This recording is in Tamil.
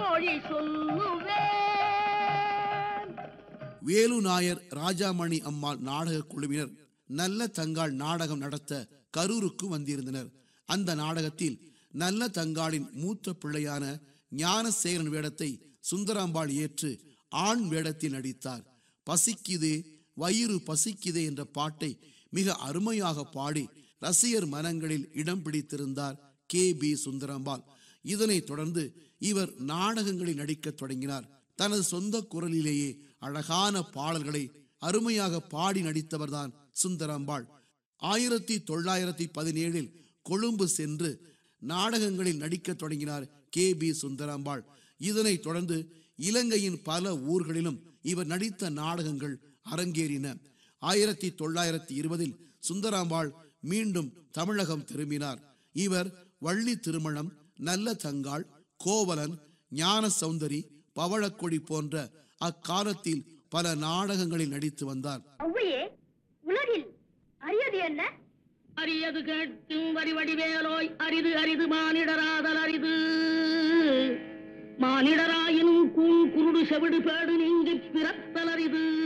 மொழி சொல்லுவேன் வேலு நாயர் ராஜாமணி அம்மாள் நாடக குழுவினர் நல்ல தங்காள் நாடகம் நடத்த கரூருக்கு வந்திருந்தனர் அந்த நாடகத்தில் நல்ல தங்காளின் மூத்த பிள்ளையான ஞானசேகரன் வேடத்தை சுந்தராம்பாள் ஏற்று ஆண் வேடத்தில் நடித்தார் பசிக்குதே வயிறு பசிக்குதே என்ற பாட்டை மிக அருமையாக பாடி ரசிகர் மனங்களில் இடம் பிடித்திருந்தார் கே பி சுந்தராம்பாள் இதனைத் தொடர்ந்து இவர் நாடகங்களில் நடிக்கத் தொடங்கினார் தனது சொந்த குரலிலேயே அழகான பாடல்களை அருமையாக பாடி நடித்தவர்தான் சுந்தராம்பாள் ஆயிரத்தி தொள்ளாயிரத்தி பதினேழில் கொழும்பு சென்று நாடகங்களில் நடிக்கத் தொடங்கினார் கே பி சுந்தராம்பாள் இதனைத் தொடர்ந்து இலங்கையின் பல ஊர்களிலும் இவர் நடித்த நாடகங்கள் அரங்கேறின ஆயிரத்தி தொள்ளாயிரத்தி இருபதில் சுந்தராம்பாள் மீண்டும் தமிழகம் திரும்பினார் இவர் வள்ளி திருமணம் நல்ல தங்காள் கோவலன் ஞான சௌந்தரி பவழக்கொடி போன்ற அக்காலத்தில் பல நாடகங்களில் நடித்து வந்தார் ஔவையே உலகில் அரியது என்ன அரியது கேட்கும் வரி வடிவேலோய் அரிது அரிது மானிடராதல் அரிது மானிடராயினும் கூண் குருடு செவிடு பேடு நீங்கி பிறத்தல் அரிது